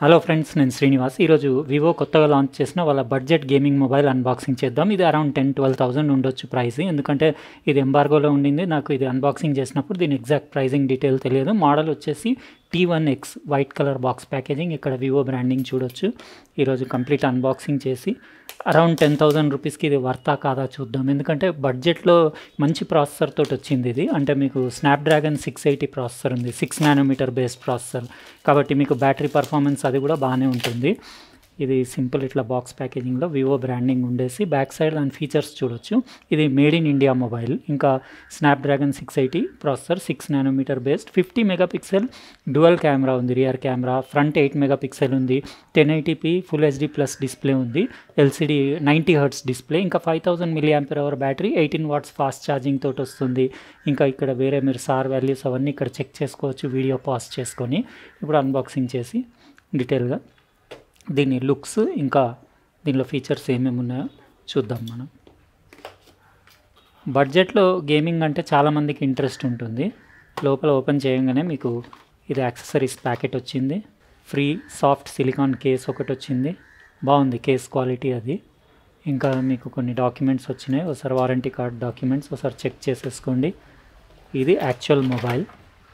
hello friends నేను శ్రీనివాస్ ఈరోజు Vivo కొత్తగా లాంచ్ చేసిన వాళ్ళ బడ్జెట్ గేమింగ్ మొబైల్ అన్బాక్సింగ్ చేద్దాం ఇది అరౌండ్ టెన్ ట్వెల్వ్ థౌసండ్ ఉండొచ్చు ప్రైస్ ఎందుకంటే ఇది ఎంబార్గోలో ఉండింది నాకు ఇది అన్బాక్సింగ్ చేసినప్పుడు దీని ఎగ్జాక్ట్ ప్రైజింగ్ డీటెయిల్ తెలియదు మోడల్ వచ్చేసి T one X white colour box packaging ఇక్కడ వివో బ్రాండింగ్ చూడొచ్చు ఈరోజు కంప్లీట్ అన్బాక్సింగ్ చేసి అరౌండ్ టెన్ థౌసండ్ రూపీస్కి ఇది వర్తా కాదా చూద్దాం ఎందుకంటే బడ్జెట్లో మంచి ప్రాసెసర్ తోటి వచ్చింది ఇది అంటే మీకు స్నాప్డ్రాగన్ సిక్స్ ఎయిటీ ప్రాసెసర్ ఉంది సిక్స్ నానోమీటర్ బేస్డ్ ప్రాసెసర్ కాబట్టి మీకు బ్యాటరీ పర్ఫార్మెన్స్ అది కూడా బాగానే ఉంటుంది ఇది సింపుల్ ఇట్లా బాక్స్ ప్యాకేజింగ్లో వివో బ్రాండింగ్ ఉండేసి బ్యాక్ సైడ్ దాని ఫీచర్స్ చూడొచ్చు ఇది మేడ్ ఇన్ ఇండియా మొబైల్ ఇంకా Snapdragon six eighty processor six nanometre based fifty megapixel dual camera ఉంది rear camera front eight megapixel ఉంది ten eighty p full HD plus display ఉంది LCD ninety hertz display ఇంకా five thousand milliampere hour battery eighteen watts fast charging తోటి వస్తుంది ఇంకా ఇక్కడ వేరే మీరు సార్ వాల్యూస్ అవన్నీ ఇక్కడ చెక్ చేసుకోవచ్చు వీడియో పాస్ చేసుకొని ఇప్పుడు అన్బాక్సింగ్ చేసి డీటెయిల్గా దీని లుక్స్ ఇంకా దీనిలో ఫీచర్స్ ఏమేమి ఉన్నాయో చూద్దాం మనం బడ్జెట్లో గేమింగ్ అంటే చాలామందికి ఇంట్రెస్ట్ ఉంటుంది లోపల ఓపెన్ చేయగానే మీకు ఇది యాక్సెసరీస్ ప్యాకెట్ వచ్చింది ఫ్రీ సాఫ్ట్ సిలికాన్ కేస్ ఒకటి వచ్చింది బాగుంది కేస్ క్వాలిటీ అది ఇంకా మీకు కొన్ని డాక్యుమెంట్స్ వచ్చినాయి ఒకసారి వారంటీ కార్డ్ డాక్యుమెంట్స్ ఒకసారి చెక్ చేసేసుకోండి ఇది యాక్చువల్ మొబైల్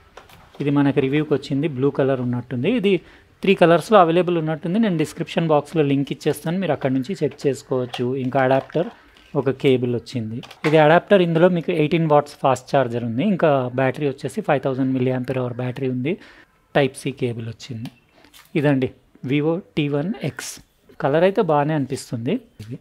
ఇది మనకి రివ్యూకి వచ్చింది బ్లూ కలర్ ఉన్నట్టుంది ఇది త్రీ కలర్స్లో అవైలబుల్ ఉన్నట్టుంది నేను డిస్క్రిప్షన్ బాక్స్లో లింక్ ఇచ్చేస్తాను మీరు అక్కడ నుంచి చెక్ చేసుకోవచ్చు ఇంకా అడాప్టర్ ఒక కేబుల్ వచ్చింది ఇది అడాప్టర్ ఇందులో మీకు ఎయిటీన్ వాట్స్ ఫాస్ట్ ఛార్జర్ ఉంది ఇంకా బ్యాటరీ వచ్చేసి five thousand milliampere hour battery ఉంది టైప్ సి కేబుల్ వచ్చింది ఇదండి Vivo T one X colour అయితే బాగానే అనిపిస్తుంది ఇది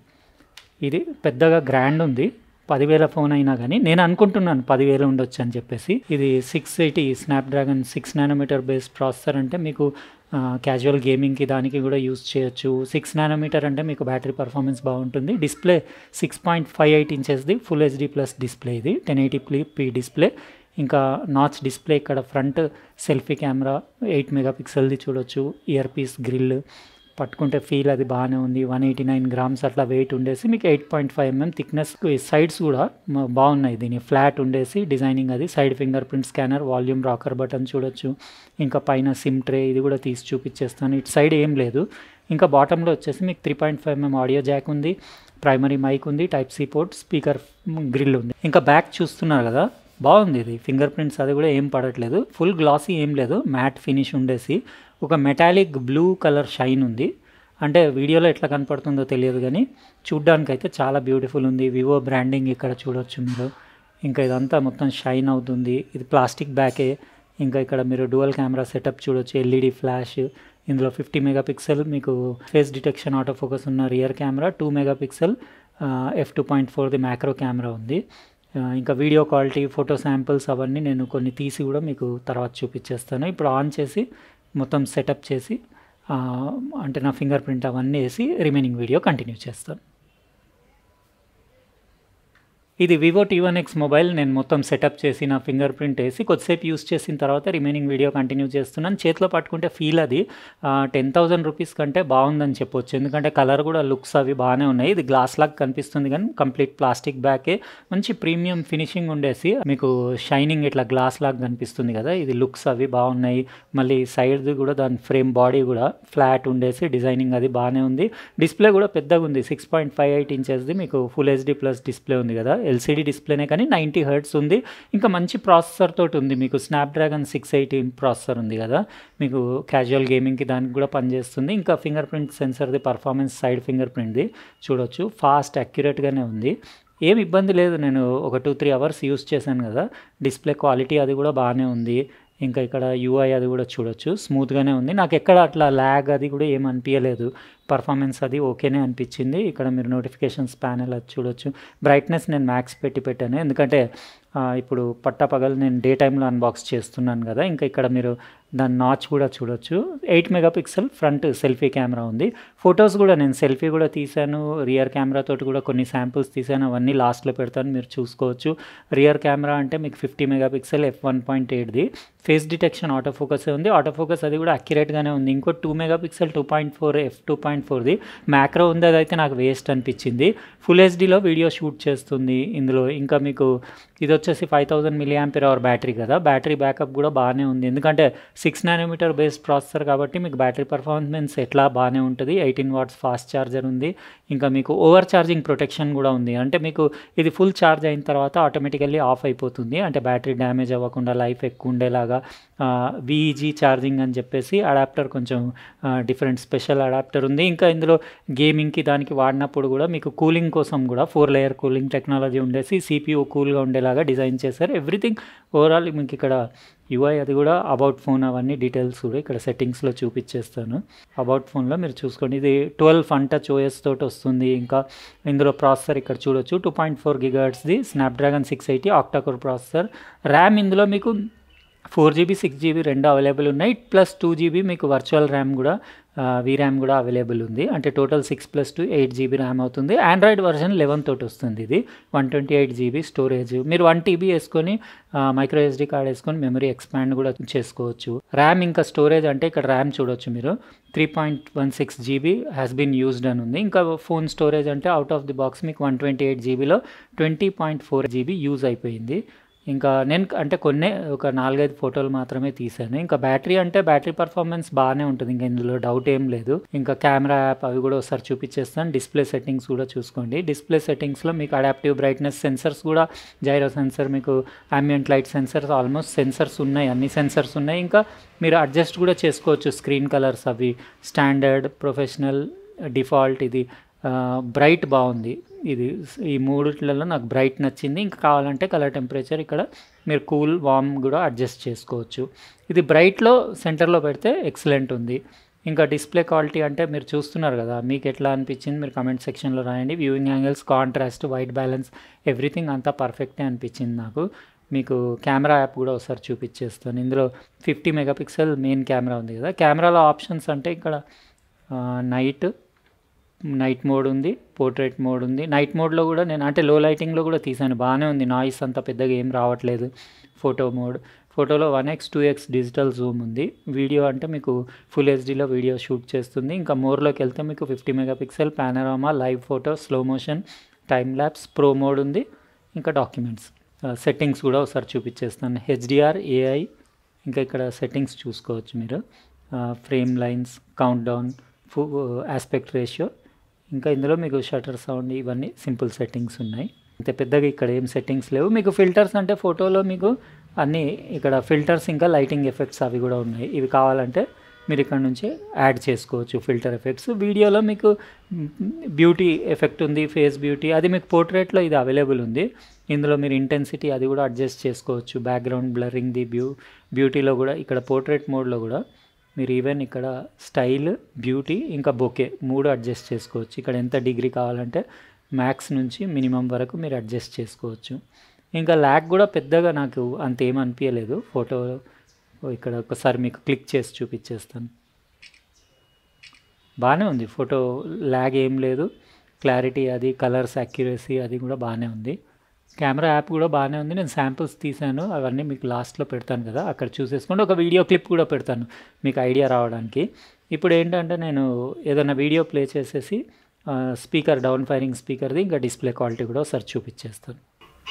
ఇది పెద్దగా గ్రాండ్ ఉంది పదివేల ఫోన్ అయినా కానీ నేను అనుకుంటున్నాను పదివేలు ఉండొచ్చు అని చెప్పేసి ఇది six eighty Snapdragon six nanometre based processor అంటే మీకు క్యాజువల్ గేమింగ్కి దానికి కూడా యూస్ చేయొచ్చు సిక్స్ నానోమీటర్ అంటే మీకు బ్యాటరీ పర్ఫార్మెన్స్ బాగుంటుంది display six point five eight ఇంచెస్ది ఫుల్ హెచ్డి ప్లస్ డిస్ప్లే ఇది టెన్ ఎయిటీ పీ డిస్ప్లే ఇంకా నాచ్ డిస్ప్లే ఇక్కడ front selfie camera eight mega పిక్సెల్ది చూడొచ్చు ఇయర్ పీస్ గ్రిల్ పట్టుకుంటే ఫీల్ అది బాగానే ఉంది వన్ ఎయిటీ నైన్ గ్రామ్స్ అట్లా వెయిట్ ఉండేసి మీకు eight point five MM thickness sides కూడా బాగున్నాయి దీని ఫ్లాట్ ఉండేసి డిజైనింగ్ అది side fingerprint scanner volume rocker button చూడొచ్చు ఇంకా పైన సిమ్ ట్రే ఇది కూడా తీసి చూపించేస్తాను ఇటు సైడ్ ఏం లేదు ఇంకా బాటంలో వచ్చేసి మీకు three point five MM audio jack ఉంది ప్రైమరీ మైక్ ఉంది type C port speaker grill ఉంది ఇంకా బ్యాక్ చూస్తున్నారు కదా బాగుంది ఇది ఫింగర్ ప్రింట్స్ అది కూడా ఏం పడట్లేదు ఫుల్ గ్లాసీ ఏం లేదు మ్యాట్ ఫినిష్ ఉండేసి ఒక మెటాలిక్ బ్లూ కలర్ షైన్ ఉంది అంటే వీడియోలో ఎట్లా కనపడుతుందో తెలియదు కానీ చూడ్డానికి అయితే చాలా బ్యూటిఫుల్ ఉంది వివో బ్రాండింగ్ ఇక్కడ చూడొచ్చు మీరు ఇంకా ఇదంతా మొత్తం షైన్ అవుతుంది ఇది ప్లాస్టిక్ బ్యాకే ఇంకా ఇక్కడ మీరు డువల్ కెమెరా సెటప్ చూడొచ్చు ఎల్ఈడి ఫ్లాష్ ఇందులో ఫిఫ్టీ మెగాపిక్సెల్ మీకు ఫేస్ డిటెక్షన్ ఆటో ఫోకస్ ఉన్న rear camera two megapixel F two point ఫోర్ది మ్యాక్రో కెమెరా ఉంది ఇంకా వీడియో క్వాలిటీ ఫోటో శాంపిల్స్ అవన్నీ నేను కొన్ని తీసి కూడా మీకు తర్వాత చూపించేస్తాను ఇప్పుడు ఆన్ చేసి మొత్తం సెటప్ చేసి అంటే నా ఫింగర్ ప్రింట్ అవన్నీ వేసి రిమైనింగ్ వీడియో కంటిన్యూ చేస్తాను ఇది Vivo T one X mobile నేను మొత్తం సెటప్ చేసి నా ఫింగర్ ప్రింట్ వేసి కొద్దిసేపు యూస్ చేసిన తర్వాత రిమైనింగ్ వీడియో కంటిన్యూ చేస్తున్నాను చేతిలో పట్టుకుంటే ఫీల్ అది టెన్ థౌజండ్ రూపీస్ కంటే బాగుందని చెప్పొచ్చు ఎందుకంటే కలర్ కూడా లుక్స్ అవి బాగానే ఉన్నాయి ఇది గ్లాస్ లాగా కనిపిస్తుంది కానీ కంప్లీట్ ప్లాస్టిక్ బ్యాకే మంచి ప్రీమియం ఫినిషింగ్ ఉండేసి మీకు షైనింగ్ ఇట్లా గ్లాస్ లాగా కనిపిస్తుంది కదా ఇది లుక్స్ అవి బాగున్నాయి మళ్ళీ సైడ్ కూడా దాని ఫ్రేమ్ బాడీ కూడా ఫ్లాట్ ఉండేసి డిజైనింగ్ అది బాగానే ఉంది డిస్ప్లే కూడా పెద్దగా ఉంది సిక్స్ పాయింట్ ఫైవ్ ఎయిట్ ఇంచెస్ది మీకు ఫుల్ హెచ్డి ప్లస్ డిస్ప్లే ఉంది కదా ఎల్సీడీ డిస్ప్లేనే కానీ నైంటీ హర్ట్స్ ఉంది ఇంకా మంచి ప్రాసెసర్ తోటి ఉంది మీకు స్నాప్డ్రాగన్ సిక్స్ ఎయిటీ ప్రాసెసర్ ఉంది కదా మీకు క్యాజువల్ గేమింగ్కి దానికి కూడా పనిచేస్తుంది ఇంకా ఫింగర్ ప్రింట్ సెన్సర్ది పర్ఫార్మెన్స్ సైడ్ ఫింగర్ ప్రింట్ది చూడొచ్చు ఫాస్ట్ అక్యురేట్గానే ఉంది ఏం ఇబ్బంది లేదు నేను ఒక టూ త్రీ అవర్స్ యూస్ చేశాను కదా డిస్ప్లే క్వాలిటీ అది కూడా బాగానే ఉంది ఇంకా ఇక్కడ యూఐ అది కూడా చూడొచ్చు స్మూత్గానే ఉంది నాకు ఎక్కడ అట్లా ల్యాగ్ అది కూడా ఏం అనిపించలేదు పర్ఫార్మెన్స్ అది ఓకేనే అనిపించింది ఇక్కడ మీరు నోటిఫికేషన్స్ ప్యానెల్ అది చూడొచ్చు బ్రైట్నెస్ నేను మ్యాక్స్ పెట్టి పెట్టాను ఎందుకంటే ఇప్పుడు పట్టపగలు నేను డే టైంలో అన్బాక్స్ చేస్తున్నాను కదా ఇంకా ఇక్కడ మీరు దాని నాచ్ కూడా చూడొచ్చు eight megapixel front selfie camera ఉంది ఫొటోస్ కూడా నేను సెల్ఫీ కూడా తీశాను రియర్ కెమెరా తోటి కూడా కొన్ని శాంపుల్స్ తీశాను అవన్నీ లాస్ట్లో పెడతాను మీరు చూసుకోవచ్చు రియర్ కెమెరా అంటే మీకు fifty megapixel F one point ఎయిట్ది ఫేస్ డిటెక్షన్ ఆటో ఫోకస్ ఉంది ఆటో ఫోకస్ అది కూడా అక్యురేట్గానే ఉంది ఇంకో two megapixel two point four F two point ఫోర్ది మ్యాక్రో ఉంది అదైతే నాకు వేస్ట్ అనిపించింది ఫుల్ హెచ్డీలో వీడియో షూట్ చేస్తుంది ఇందులో ఇంకా మీకు ఇది వచ్చేసి five thousand milliampere hour battery కదా బ్యాటరీ బ్యాకప్ కూడా బాగానే ఉంది ఎందుకంటే సిక్స్ నానోమీటర్ బేస్డ్ ప్రాసెసర్ కాబట్టి మీకు బ్యాటరీ పర్ఫార్మెన్స్ ఎట్లా బాగానే ఉంటుంది ఎయిటీన్ వాట్స్ ఫాస్ట్ ఛార్జర్ ఉంది ఇంకా మీకు ఓవర్ ఛార్జింగ్ ప్రొటెక్షన్ కూడా ఉంది అంటే మీకు ఇది ఫుల్ ఛార్జ్ అయిన తర్వాత ఆటోమేటికల్లీ ఆఫ్ అయిపోతుంది అంటే బ్యాటరీ డ్యామేజ్ అవ్వకుండా లైఫ్ ఎక్కువ ఉండేలాగా విఈజీ ఛార్జింగ్ అని చెప్పేసి అడాప్టర్ కొంచెం డిఫరెంట్ స్పెషల్ అడాప్టర్ ఉంది ఇంకా ఇందులో గేమింగ్కి దానికి వాడినప్పుడు కూడా మీకు కూలింగ్ కోసం కూడా ఫోర్ లేయర్ కూలింగ్ టెక్నాలజీ ఉండేసి సిపియూ కూల్గా ఉండేలాగా డిజైన్ చేశారు ఎవ్రీథింగ్ ఓవరాల్ మీకు ఇక్కడ యుఐ అది కూడా అబౌట్ ఫోన్ అవన్నీ డీటెయిల్స్ కూడా ఇక్కడ సెట్టింగ్స్లో చూపించేస్తాను అబౌట్ ఫోన్లో మీరు చూసుకోండి ఇది ట్వెల్వ్ ఫన్ టచ్ ఓఎస్ తోటి వస్తుంది ఇంకా ఇందులో ప్రాసెసర్ ఇక్కడ చూడొచ్చు టూ పాయింట్ ఫోర్ గిగార్డ్స్ది Snapdragon six eighty octa core processor RAM ఇందులో మీకు ఫోర్ జీబీ సిక్స్ జీబీ రెండు అవైలబుల్ ఉన్నాయి ప్లస్ టూ జీబీ మీకు వర్చువల్ ర్యామ్ కూడా వి ర్యామ్ కూడా అవైలబుల్ ఉంది అంటే total six plus two eight GB RAM అవుతుంది ఆండ్రాయిడ్ వర్షన్ లెవెన్ తోటి వస్తుంది ఇది one twenty eight GB storage మీరు వన్ టీబీ వేసుకొని మైక్రో ఎస్డీ కార్డ్ వేసుకొని మెమరీ ఎక్స్పాండ్ కూడా చేసుకోవచ్చు ర్యామ్ ఇంకా స్టోరేజ్ అంటే ఇక్కడ ర్యామ్ చూడొచ్చు మీరు three point one six GB has been used అని ఉంది ఇంకా ఫోన్ స్టోరేజ్ అంటే అవుట్ ఆఫ్ ది బాక్స్ మీకు వన్ ట్వంటీ ఎయిట్ జీబీలో twenty point four GB use అయిపోయింది ఇంకా నేను అంటే కొన్నే ఒక నాలుగైదు ఫోటోలు మాత్రమే తీశాను ఇంకా బ్యాటరీ అంటే బ్యాటరీ పర్ఫార్మెన్స్ బాగానే ఉంటుంది ఇంకా ఇందులో డౌట్ ఏం లేదు ఇంకా కెమెరా యాప్ అవి కూడా ఒకసారి చూపించేస్తాను డిస్ప్లే సెట్టింగ్స్ కూడా చూసుకోండి డిస్ప్లే సెట్టింగ్స్లో మీకు అడాప్టివ్ బ్రైట్నెస్ సెన్సర్స్ కూడా జైరో సెన్సర్ మీకు ambient light sensors almost sensors ఉన్నాయి అన్ని సెన్సర్స్ ఉన్నాయి ఇంకా మీరు అడ్జస్ట్ కూడా చేసుకోవచ్చు స్క్రీన్ కలర్స్ అవి స్టాండర్డ్ ప్రొఫెషనల్ డిఫాల్ట్ ఇది బ్రైట్ బాగుంది ఇది ఈ మూడిట్లలో నాకు బ్రైట్ నచ్చింది ఇంకా కావాలంటే కలర్ టెంపరేచర్ ఇక్కడ మీరు కూల్ వామ్ కూడా అడ్జస్ట్ చేసుకోవచ్చు ఇది బ్రైట్లో సెంటర్లో పెడితే ఎక్సలెంట్ ఉంది ఇంకా డిస్ప్లే క్వాలిటీ అంటే మీరు చూస్తున్నారు కదా మీకు ఎట్లా అనిపించింది మీరు కమెంట్ సెక్షన్లో రాయండి viewing angles contrast white balance everything అంతా పర్ఫెక్టే అనిపించింది నాకు మీకు కెమెరా యాప్ కూడా ఒకసారి చూపించేస్తాను ఇందులో ఫిఫ్టీ మెగాపిక్సెల్ మెయిన్ కెమెరా ఉంది కదా కెమెరాలో ఆప్షన్స్ అంటే ఇక్కడ నైట్ నైట్ మోడ్ ఉంది పోర్ట్రేట్ మోడ్ ఉంది నైట్ మోడ్లో కూడా నేను అంటే లో లైటింగ్లో కూడా తీసాను బాగానే ఉంది నాయిస్ అంత పెద్దగా ఏం రావట్లేదు ఫోటో మోడ్ ఫోటోలో one X two X digital zoom ఉంది వీడియో అంటే మీకు ఫుల్ హెచ్డీలో వీడియో షూట్ చేస్తుంది ఇంకా మోర్లోకి వెళ్తే మీకు fifty megapixel panorama live photo slow motion time lapse pro mode ఉంది ఇంకా డాక్యుమెంట్స్ సెట్టింగ్స్ కూడా ఒకసారి చూపించేస్తాను హెచ్డిఆర్ ఏఐ ఇంకా ఇక్కడ సెట్టింగ్స్ చూసుకోవచ్చు మీరు ఫ్రేమ్ లైన్స్ కౌంట్ డౌన్ ఫు ఆస్పెక్ట్ రేషియో ఇంకా ఇందులో మీకు షటర్ సౌండ్ ఇవన్నీ సింపుల్ సెట్టింగ్స్ ఉన్నాయి అంతే పెద్దగా ఇక్కడ ఏం సెట్టింగ్స్ లేవు మీకు ఫిల్టర్స్ అంటే ఫోటోలో మీకు అన్నీ ఇక్కడ ఫిల్టర్స్ ఇంకా లైటింగ్ ఎఫెక్ట్స్ అవి కూడా ఉన్నాయి ఇవి కావాలంటే మీరు ఇక్కడ నుంచి యాడ్ చేసుకోవచ్చు ఫిల్టర్ ఎఫెక్ట్స్ వీడియోలో మీకు బ్యూటీ ఎఫెక్ట్ ఉంది ఫేస్ బ్యూటీ అది మీకు పోర్ట్రేట్లో ఇది అవైలబుల్ ఉంది ఇందులో మీరు ఇంటెన్సిటీ అది కూడా అడ్జస్ట్ చేసుకోవచ్చు బ్యాక్గ్రౌండ్ బ్లరింగ్ ది బ్యూ బ్యూటీలో కూడా ఇక్కడ పోర్ట్రేట్ మోడ్లో కూడా మీరు ఈవెన్ ఇక్కడ స్టైల్ బ్యూటీ ఇంకా బొకే మూడు అడ్జస్ట్ చేసుకోవచ్చు ఇక్కడ ఎంత డిగ్రీ కావాలంటే మ్యాక్స్ నుంచి మినిమం వరకు మీరు అడ్జస్ట్ చేసుకోవచ్చు ఇంకా ల్యాక్ కూడా పెద్దగా నాకు అంత ఏం అనిపించలేదు ఫోటో ఇక్కడ ఒకసారి మీకు క్లిక్ చేసి చూపించేస్తాను బాగానే ఉంది ఫోటో ల్యాగ్ ఏం లేదు క్లారిటీ అది కలర్స్ అక్యురసీ అది కూడా బాగానే ఉంది కెమెరా యాప్ కూడా బాగానే ఉంది నేను శాంపుల్స్ తీసాను అవన్నీ మీకు లాస్ట్లో పెడతాను కదా అక్కడ చూసేసుకోండి ఒక వీడియో క్లిప్ కూడా పెడతాను మీకు ఐడియా రావడానికి ఇప్పుడు ఏంటంటే నేను ఏదైనా వీడియో ప్లే చేసేసి స్పీకర్ డౌన్ ఫైరింగ్ స్పీకర్ది ఇంకా డిస్ప్లే క్వాలిటీ కూడా ఒకసారి చూపించేస్తాను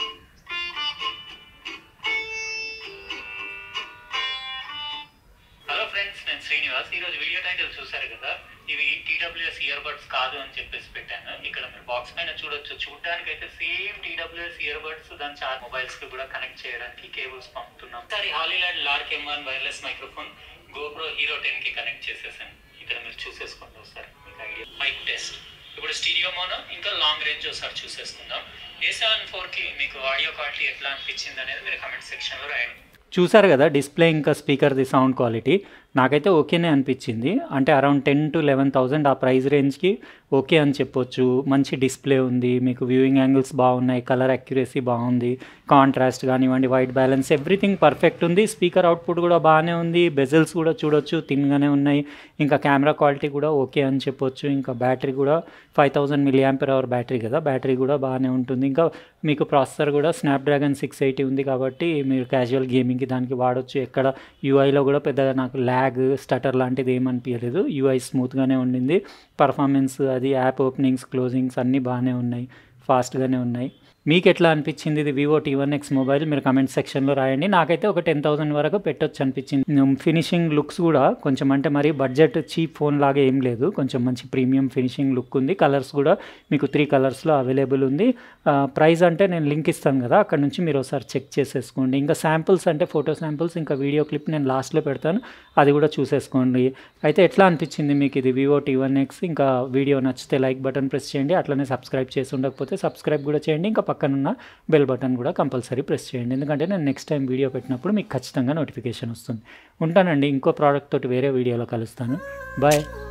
హలో ఫ్రెండ్స్ నేను శ్రీనివాస్ ఈ రోజు వీడియో టైటిల్ చూసారు కదా ఇవి టీడబ్ల్యూఎస్ ఇయర్ బడ్స్ కాదు అని చెప్పేసి పెట్టాను ఇక్కడ మీరు బాక్స్ పైన చూడొచ్చు చూడడానికి అయితే సేమ్ టీడబ్ల్యూఎస్ ఇయర్ బడ్స్ దాని చాలా మొబైల్స్ కి కూడా కనెక్ట్ చేయడానికి కేబుల్స్ పంపుతున్నాం సరే Hollyland Lark M one wireless microphone GoPro Hero ten కి కనెక్ట్ చేసేసాను ఇక్కడ మీరు చూసేసుకోండి ఒకసారి మీకు ఐడియా మైక్ టెస్ట్ ఇప్పుడు స్టీరియో మోనో ఇంకా లాంగ్ రేంజ్ ఒకసారి చూసేసుకుందాం ఏ సెవెన్ ఫోర్ కి మీకు ఆడియో క్వాలిటీ ఎట్లా అనిపించింది అనేది మీరు కమెంట్ సెక్షన్ లో రాయండి చూసారు కదా డిస్ప్లే ఇంకా స్పీకర్ది సౌండ్ క్వాలిటీ నాకైతే ఓకేనే అనిపించింది అంటే around ten to eleven thousand ఆ ప్రైస్ రేంజ్కి ఓకే అని చెప్పొచ్చు మంచి డిస్ప్లే ఉంది మీకు వ్యూయింగ్ యాంగిల్స్ బాగున్నాయి కలర్ అక్యురసీ బాగుంది కాంట్రాస్ట్ కానివ్వండి వైట్ బ్యాలెన్స్ ఎవ్రీథింగ్ పర్ఫెక్ట్ ఉంది స్పీకర్ అవుట్పుట్ కూడా బాగానే ఉంది బెజల్స్ కూడా చూడొచ్చు తిన్గానే ఉన్నాయి ఇంకా కెమెరా క్వాలిటీ కూడా ఓకే అని చెప్పొచ్చు ఇంకా బ్యాటరీ కూడా five thousand milliampere hour battery కదా బ్యాటరీ కూడా బాగానే ఉంటుంది ఇంకా మీకు ప్రాసెసర్ కూడా స్నాప్డ్రాగన్ సిక్స్ ఎయిటీ ఉంది కాబట్టి మీరు క్యాజువల్ గేమింగ్కి దానికి వాడొచ్చు ఎక్కడ యూఐలో కూడా పెద్దగా నాకు ల్యాగ్ స్టటర్ లాంటిది ఏమనిపించలేదు యూఐ స్మూత్గానే ఉండింది పర్ఫార్మెన్స్ అది యాప్ ఓపెనింగ్స్ క్లోజింగ్స్ అన్నీ బాగానే ఉన్నాయి ఫాస్ట్గానే ఉన్నాయి మీకు ఎట్లా అనిపించింది ఇది Vivo T one X mobile మీరు కమెంట్ సెక్షన్లో రాయండి నాకైతే ఒక టెన్ థౌసండ్ వరకు పెట్టొచ్చు అనిపించింది ఫినిషింగ్ లుక్స్ కూడా కొంచెం అంటే మరి బడ్జెట్ చీప్ ఫోన్ లాగా ఏం లేదు కొంచెం మంచి ప్రీమియం ఫినిషింగ్ లుక్ ఉంది కలర్స్ కూడా మీకు త్రీ కలర్స్లో అవైలబుల్ ఉంది ప్రైస్ అంటే నేను లింక్ ఇస్తాను కదా అక్కడ నుంచి మీరు ఒకసారి చెక్ చేసేసుకోండి ఇంకా శాంపుల్స్ అంటే ఫోటో శాంపుల్స్ ఇంకా వీడియో క్లిప్ నేను లాస్ట్లో పెడతాను అది కూడా చూసేసుకోండి అయితే ఎట్లా అనిపించింది మీకు ఇది వివో టీ వన్ ఎక్స్ ఇంకా వీడియో నచ్చితే లైక్ బటన్ ప్రెస్ చేయండి అట్లనే సబ్స్క్రైబ్ చేసి ఉండకపోతే సబ్స్క్రైబ్ కూడా చేయండి ఇంకా పక్కనున్న బెల్ బటన్ కూడా కంపల్సరీ ప్రెస్ చేయండి ఎందుకంటే నేను నెక్స్ట్ టైం వీడియో పెట్టినప్పుడు మీకు ఖచ్చితంగా నోటిఫికేషన్ వస్తుంది ఉంటానండి ఇంకో ప్రోడక్ట్ తోటి వేరే వీడియోలో కలుస్తాను బాయ్